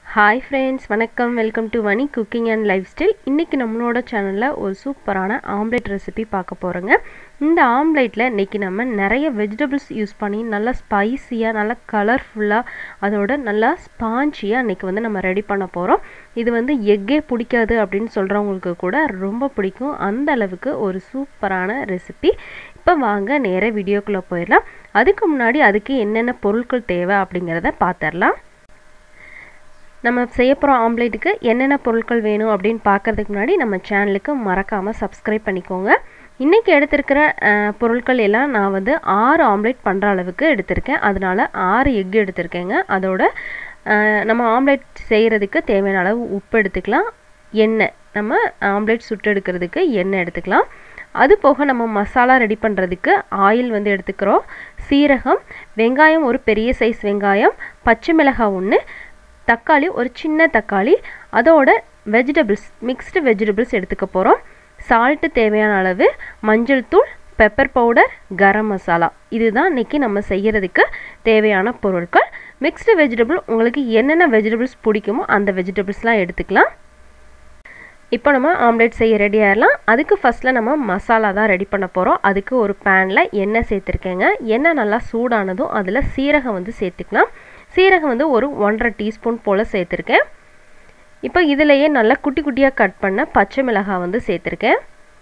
hi friends வணக்கம் welcome to Vani cooking and life style இன்றைக்கி நம்மளோட சேனலில் ஒரு சூப்பரான ஆம்லேட் ரெசிபி பார்க்க போகிறோங்க இந்த ஆம்லேட்டில் இன்றைக்கி நம்ம நிறைய வெஜிடபிள்ஸ் யூஸ் பண்ணி நல்லா ஸ்பைஸியாக நல்லா கலர்ஃபுல்லாக அதோட நல்லா ஸ்பாஞ்சியாக இன்றைக்கி வந்து நம்ம ரெடி பண்ண போகிறோம் இது வந்து எக்கே பிடிக்காது அப்படின்னு சொல்கிறவங்களுக்கு கூட ரொம்ப பிடிக்கும் அந்த அளவுக்கு ஒரு சூப்பரான ரெசிபி இப்போ வாங்க நேராக வீடியோக்குள்ளே போயிடலாம் அதுக்கு முன்னாடி அதுக்கு என்னென்ன பொருட்கள் தேவை அப்படிங்கிறத பார்த்துடலாம் நம்ம செய்ய போகிற ஆம்லேட்டுக்கு என்னென்ன பொருட்கள் வேணும் அப்படின்னு பார்க்குறதுக்கு முன்னாடி நம்ம சேனலுக்கு மறக்காமல் சப்ஸ்கிரைப் பண்ணிக்கோங்க இன்றைக்கி எடுத்திருக்கிற பொருட்கள் எல்லாம் நான் வந்து ஆறு ஆம்லேட் பண்ணுற அளவுக்கு எடுத்திருக்கேன் அதனால் ஆறு எக் எடுத்திருக்கேங்க அதோட நம்ம ஆம்லேட் செய்கிறதுக்கு தேவையான அளவு உப்பு எடுத்துக்கலாம் எண்ணெய் நம்ம ஆம்லேட் சுட்டு எடுக்கிறதுக்கு எண்ணெய் எடுத்துக்கலாம் அது போக நம்ம மசாலா ரெடி பண்ணுறதுக்கு ஆயில் வந்து எடுத்துக்கிறோம் சீரகம் வெங்காயம் ஒரு பெரிய சைஸ் வெங்காயம் பச்சை மிளகாய் ஒன்று தக்காளி ஒரு சின்ன தக்காளி அதோட வெஜிடபிள்ஸ் மிக்ஸ்டு வெஜிடபிள்ஸ் எடுத்துக்க போகிறோம் சால்ட்டு தேவையான அளவு மஞ்சள் தூள் பெப்பர் பவுடர் கரம் மசாலா இதுதான் இன்றைக்கி நம்ம செய்கிறதுக்கு தேவையான பொருட்கள் மிக்ஸ்டு வெஜிடபிள் உங்களுக்கு என்னென்ன வெஜிடபிள்ஸ் பிடிக்குமோ அந்த வெஜிடபிள்ஸ்லாம் எடுத்துக்கலாம் இப்போ நம்ம ஆம்லேட் செய்ய ரெடி ஆகிடலாம் அதுக்கு ஃபஸ்ட்டில் நம்ம மசாலா தான் ரெடி பண்ண போகிறோம் அதுக்கு ஒரு பேனில் எண்ணெய் சேர்த்துருக்கேங்க எண்ணெய் நல்லா சூடானதும் அதில் சீரகம் வந்து சேர்த்துக்கலாம் சீரகம் வந்து ஒரு ஒன்றரை டீஸ்பூன் போல் சேர்த்துருக்கேன் இப்போ இதிலையே நல்லா குட்டி குட்டியாக கட் பண்ண பச்சை மிளகாய் வந்து சேர்த்துருக்கேன்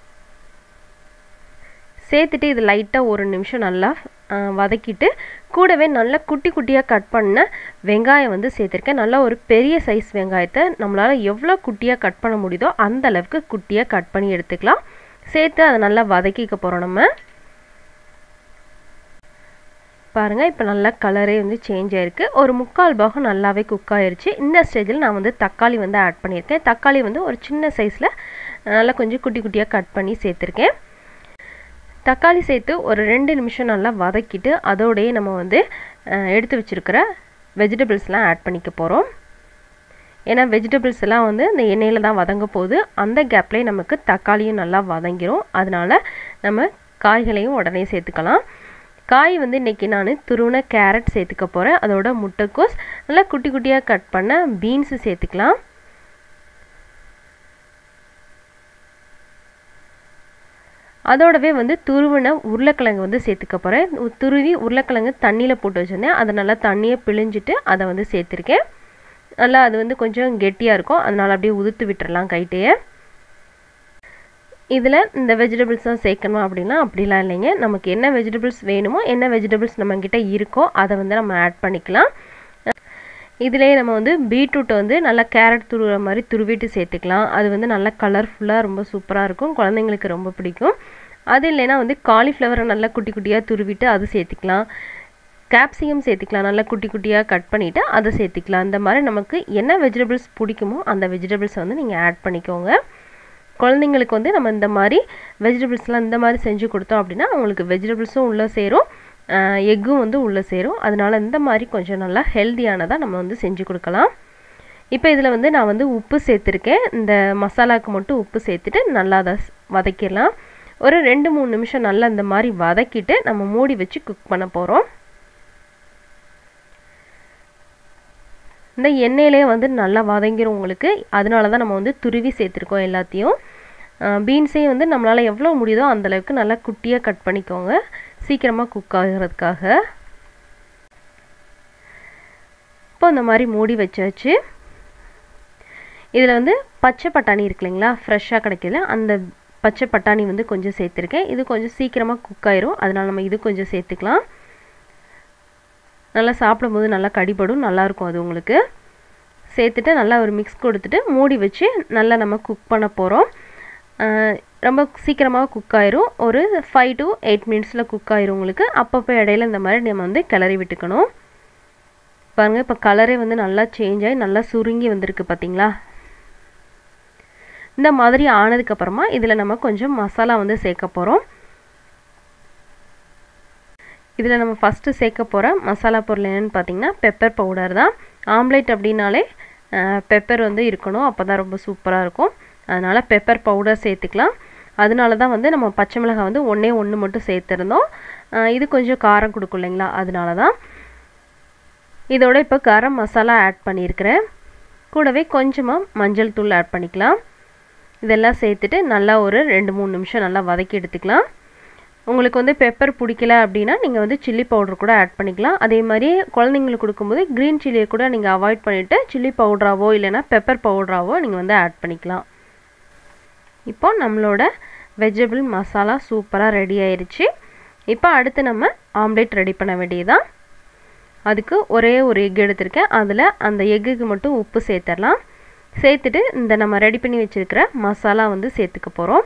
சேர்த்துட்டு இது லைட்டாக ஒரு நிமிஷம் நல்லா வதக்கிட்டு கூடவே நல்லா குட்டி குட்டியாக கட் பண்ண வெங்காயம் வந்து சேர்த்துருக்கேன் நல்லா ஒரு பெரிய சைஸ் வெங்காயத்தை நம்மளால் எவ்வளோ குட்டியாக கட் பண்ண முடியுதோ அந்த அளவுக்கு குட்டியாக கட் பண்ணி எடுத்துக்கலாம் சேர்த்து அதை நல்லா வதக்கிக்க போகிறோம் நம்ம பாருங்கள் இப்போ நல்லா கலரே வந்து சேஞ்ச் ஆகிருக்கு ஒரு முக்கால் பாகம் நல்லாவே குக் ஆயிடுச்சு இந்த ஸ்டேஜில் நான் வந்து தக்காளி வந்து ஆட் பண்ணியிருக்கேன் தக்காளி வந்து ஒரு சின்ன சைஸில் நல்லா கொஞ்சம் குட்டி குட்டியாக கட் பண்ணி சேர்த்துருக்கேன் தக்காளி சேர்த்து ஒரு ரெண்டு நிமிஷம் நல்லா வதக்கிட்டு அதோடையே நம்ம வந்து எடுத்து வச்சுருக்கிற வெஜிடபிள்ஸ்லாம் ஆட் பண்ணிக்க போகிறோம் ஏன்னா வெஜிடபிள்ஸ் எல்லாம் வந்து இந்த எண்ணெயில் தான் வதங்க போகுது அந்த கேப்லேயே நமக்கு தக்காளியும் நல்லா வதங்கிரும் அதனால் நம்ம காய்களையும் உடனே சேர்த்துக்கலாம் காய் வந்து இன்றைக்கி நான் துருவன கேரட் சேர்த்துக்க போகிறேன் அதோட முட்டைக்கோஸ் நல்லா குட்டி குட்டியாக கட் பண்ண பீன்ஸு சேர்த்துக்கலாம் அதோடவே வந்து துருவின உருளைக்கிழங்கு வந்து சேர்த்துக்க போகிறேன் துருவி உருளைக்கிழங்கு தண்ணியில் போட்டு வச்சுருந்தேன் அதை நல்லா தண்ணியை பிழிஞ்சிட்டு அதை வந்து சேர்த்துருக்கேன் நல்லா அது வந்து கொஞ்சம் கெட்டியாக இருக்கும் அதனால் அப்படியே உதுத்து விட்டுறலாம் கைட்டையே இதில் இந்த வெஜிடபிள்ஸ் தான் சேர்க்கணும் அப்படின்னா அப்படிலாம் இல்லைங்க நமக்கு என்ன வெஜிடபிள்ஸ் வேணுமோ என்ன வெஜிடபிள்ஸ் நம்மக்கிட்ட இருக்கோ அதை வந்து நம்ம ஆட் பண்ணிக்கலாம் இதிலே நம்ம வந்து பீட்ரூட்டை வந்து நல்லா கேரட் துருவுற மாதிரி துருவிட்டு சேர்த்துக்கலாம் அது வந்து நல்லா கலர்ஃபுல்லாக ரொம்ப சூப்பராக இருக்கும் குழந்தைங்களுக்கு ரொம்ப பிடிக்கும் அது இல்லைன்னா வந்து காலிஃப்ளவரை நல்லா குட்டி குட்டியாக துருவிட்டு அது சேர்த்துக்கலாம் கேப்சிகம் சேர்த்துக்கலாம் நல்லா குட்டி குட்டியாக கட் பண்ணிவிட்டு அதை சேர்த்துக்கலாம் அந்த மாதிரி நமக்கு என்ன வெஜிடபிள்ஸ் பிடிக்குமோ அந்த வெஜிடபிள்ஸை வந்து நீங்கள் ஆட் பண்ணிக்கோங்க குழந்தைங்களுக்கு வந்து நம்ம இந்த மாதிரி வெஜிடபிள்ஸ்லாம் இந்த மாதிரி செஞ்சு கொடுத்தோம் அப்படின்னா அவங்களுக்கு வெஜிடபிள்ஸும் உள்ளே சேரும் எக்கும் வந்து உள்ளே சேரும் அதனால் இந்த மாதிரி கொஞ்சம் நல்லா ஹெல்த்தியானதாக நம்ம வந்து செஞ்சு கொடுக்கலாம் இப்போ இதில் வந்து நான் வந்து உப்பு சேர்த்துருக்கேன் இந்த மசாலாவுக்கு மட்டும் உப்பு சேர்த்துட்டு நல்லா அதை வதக்கிடலாம் ஒரு ரெண்டு மூணு நிமிஷம் நல்லா இந்த மாதிரி வதக்கிட்டு நம்ம மூடி வச்சு குக் பண்ண போகிறோம் இந்த எண்ணெயிலே வந்து நல்லா வதங்கிரும் உங்களுக்கு அதனால தான் நம்ம வந்து துருவி சேர்த்துருக்கோம் எல்லாத்தையும் பீன்ஸையும் வந்து நம்மளால் எவ்வளோ முடியுதோ அந்தளவுக்கு நல்லா குட்டியாக கட் பண்ணிக்கோங்க சீக்கிரமாக குக் ஆகிறதுக்காக இப்போ இந்த மாதிரி மூடி வச்சாச்சு இதில் வந்து பச்சை பட்டாணி இருக்கு இல்லைங்களா ஃப்ரெஷ்ஷாக கிடைக்கல அந்த பச்சை பட்டாணி வந்து கொஞ்சம் சேர்த்துருக்கேன் இது கொஞ்சம் சீக்கிரமாக குக் ஆயிரும் அதனால் நம்ம இது கொஞ்சம் சேர்த்துக்கலாம் நல்லா சாப்பிடும்போது நல்லா கடிபடும் நல்லாயிருக்கும் அது உங்களுக்கு சேர்த்துட்டு நல்லா ஒரு மிக்ஸ் கொடுத்துட்டு மூடி வச்சு நல்லா நம்ம குக் பண்ண போகிறோம் ரொம்ப சீக்கிரமாக குக் ஆயிரும் ஒரு ஃபைவ் டு எயிட் மினிட்ஸில் குக் ஆயிரும் உங்களுக்கு அப்பப்போ இடையில இந்த மாதிரி நம்ம வந்து கிளறி விட்டுக்கணும் பாருங்கள் இப்போ கலரே வந்து நல்லா சேஞ்ச் ஆகி நல்லா சுருங்கி வந்திருக்கு பார்த்தீங்களா இந்த மாதிரி ஆனதுக்கப்புறமா இதில் நம்ம கொஞ்சம் மசாலா வந்து சேர்க்க போகிறோம் இதில் நம்ம ஃபஸ்ட்டு சேர்க்க போகிற மசாலா பொருள் என்னென்னு பார்த்தீங்கன்னா பெப்பர் பவுடர் தான் ஆம்லேட் அப்படின்னாலே பெப்பர் வந்து இருக்கணும் அப்போ தான் ரொம்ப சூப்பராக இருக்கும் அதனால் பெப்பர் பவுடர் சேர்த்துக்கலாம் அதனால தான் வந்து நம்ம பச்சை மிளகாய் வந்து ஒன்றே ஒன்று மட்டும் சேர்த்துருந்தோம் இது கொஞ்சம் காரம் கொடுக்கும் இல்லைங்களா அதனால தான் இதோட இப்போ கரம் மசாலா ஆட் பண்ணியிருக்கிறேன் கூடவே கொஞ்சமாக மஞ்சள் தூள் ஆட் பண்ணிக்கலாம் இதெல்லாம் சேர்த்துட்டு நல்லா ஒரு ரெண்டு மூணு நிமிஷம் நல்லா வதக்கி எடுத்துக்கலாம் உங்களுக்கு வந்து பெப்பர் பிடிக்கல அப்படின்னா நீங்கள் வந்து சில்லி பவுடர் கூட ஆட் பண்ணிக்கலாம் அதே மாதிரி குழந்தைங்களுக்கு கொடுக்கும்போது க்ரீன் சில்லியை கூட நீங்கள் அவாய்ட் பண்ணிவிட்டு சில்லி பவுடராவோ இல்லைனா பெப்பர் பவுடராவோ நீங்கள் வந்து ஆட் பண்ணிக்கலாம் இப்போ நம்மளோட வெஜிடபிள் மசாலா சூப்பராக ரெடி ஆயிடுச்சு இப்போ அடுத்து நம்ம ஆம்லேட் ரெடி பண்ண வேண்டியதான் அதுக்கு ஒரே ஒரு எக் எடுத்திருக்கேன் அதில் அந்த எக்குக்கு மட்டும் உப்பு சேர்த்துடலாம் சேர்த்துட்டு இந்த நம்ம ரெடி பண்ணி வச்சுருக்கிற மசாலா வந்து சேர்த்துக்க போகிறோம்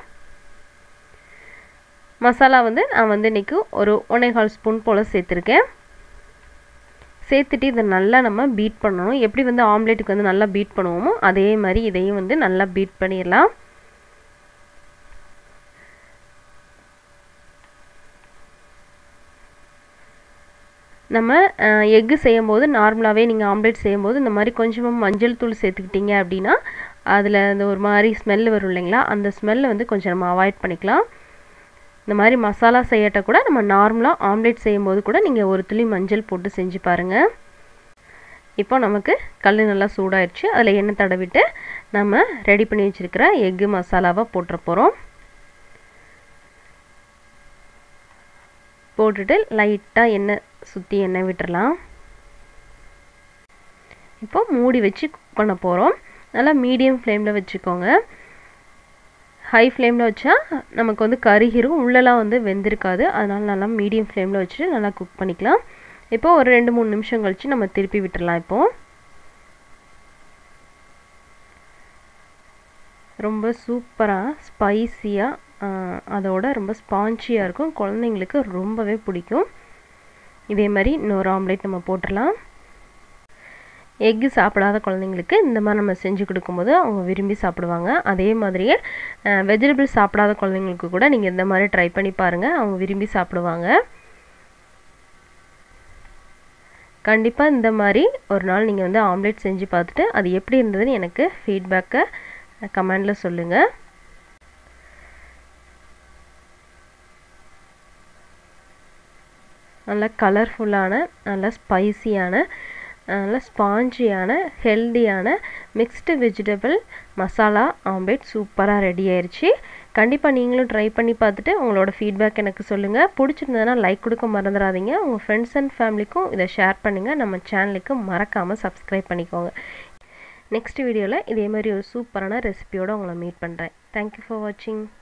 மசாலா வந்து நான் வந்து இன்றைக்கி ஒரு ஒன்றேகால் ஸ்பூன் போல் சேர்த்துருக்கேன் சேர்த்துட்டு இதை நல்லா நம்ம பீட் பண்ணணும் எப்படி வந்து ஆம்லேட்டுக்கு வந்து நல்லா பீட் பண்ணுவோமோ அதே மாதிரி இதையும் வந்து நல்லா பீட் பண்ணிடலாம் நம்ம எக்கு செய்யும்போது நார்மலாகவே நீங்கள் ஆம்லேட் செய்யும்போது இந்த மாதிரி கொஞ்சமாக மஞ்சள் தூள் சேர்த்துக்கிட்டீங்க அப்படின்னா அதில் அந்த ஒரு மாதிரி ஸ்மெல் வரும் இல்லைங்களா அந்த ஸ்மெல்லை வந்து கொஞ்சம் நம்ம அவாய்ட் பண்ணிக்கலாம் இந்த மாதிரி மசாலா செய்யட்ட கூட நம்ம நார்மலாக ஆம்லேட் செய்யும்போது கூட நீங்கள் ஒரு துளி மஞ்சள் போட்டு செஞ்சு பாருங்கள் இப்போ நமக்கு கல் நல்லா சூடாயிடுச்சு அதில் எண்ணெய் தடவிட்டு நம்ம ரெடி பண்ணி வச்சுருக்கிற எக்கு மசாலாவை போட்டுற போகிறோம் போட்டுட்டு லைட்டாக எண்ணெய் சுற்றி எண்ணெய் விட்டுறலாம் இப்போ மூடி வச்சு குக் பண்ண போகிறோம் நல்லா மீடியம் ஃப்ளேமில் வச்சுக்கோங்க ஹை ஃப்ளேமில் வச்சா நமக்கு வந்து கருகிரும் உள்ளெல்லாம் வந்து வெந்திருக்காது அதனால் நல்லா மீடியம் ஃப்ளேமில் வச்சுட்டு நல்லா குக் பண்ணிக்கலாம் இப்போது ஒரு ரெண்டு மூணு நிமிஷம் கழித்து நம்ம திருப்பி விட்டுடலாம் இப்போது ரொம்ப சூப்பராக ஸ்பைஸியாக அதோட ரொம்ப ஸ்பான்ச்சியாக இருக்கும் குழந்தைங்களுக்கு ரொம்பவே பிடிக்கும் இதே மாதிரி இன்னொரு ஆம்லேட் நம்ம போட்டுடலாம் எக்கு சாப்பிடாத குழந்தைங்களுக்கு இந்த மாதிரி நம்ம செஞ்சு கொடுக்கும்போது அவங்க விரும்பி சாப்பிடுவாங்க அதே மாதிரியே வெஜிடபிள்ஸ் சாப்பிடாத குழந்தைங்களுக்கு கூட நீங்கள் இந்த மாதிரி ட்ரை பண்ணி பாருங்கள் அவங்க விரும்பி சாப்பிடுவாங்க கண்டிப்பாக இந்த மாதிரி ஒரு நாள் நீங்கள் வந்து ஆம்லேட் செஞ்சு பார்த்துட்டு அது எப்படி இருந்ததுன்னு எனக்கு ஃபீட்பேக்கை கமெண்டில் சொல்லுங்கள் நல்ல கலர்ஃபுல்லான நல்ல ஸ்பைசியான நல்ல ஸ்பாஞ்சியான ஹெல்தியான மிக்ஸ்டு வெஜிடபிள் மசாலா ஆம்லேட் சூப்பராக ரெடி ஆயிடுச்சு கண்டிப்பாக நீங்களும் ட்ரை பண்ணி பார்த்துட்டு உங்களோட ஃபீட்பேக் எனக்கு சொல்லுங்கள் பிடிச்சிருந்ததுன்னா லைக் கொடுக்க மறந்துடாதீங்க உங்கள் ஃப்ரெண்ட்ஸ் அண்ட் ஃபேமிலிக்கும் இதை ஷேர் பண்ணுங்கள் நம்ம சேனலுக்கு மறக்காமல் சப்ஸ்கிரைப் பண்ணிக்கோங்க நெக்ஸ்ட் வீடியோவில் இதே மாதிரி ஒரு சூப்பரான ரெசிபியோடு உங்களை மீட் பண்ணுறேன் தேங்க்யூ ஃபார் வாட்சிங்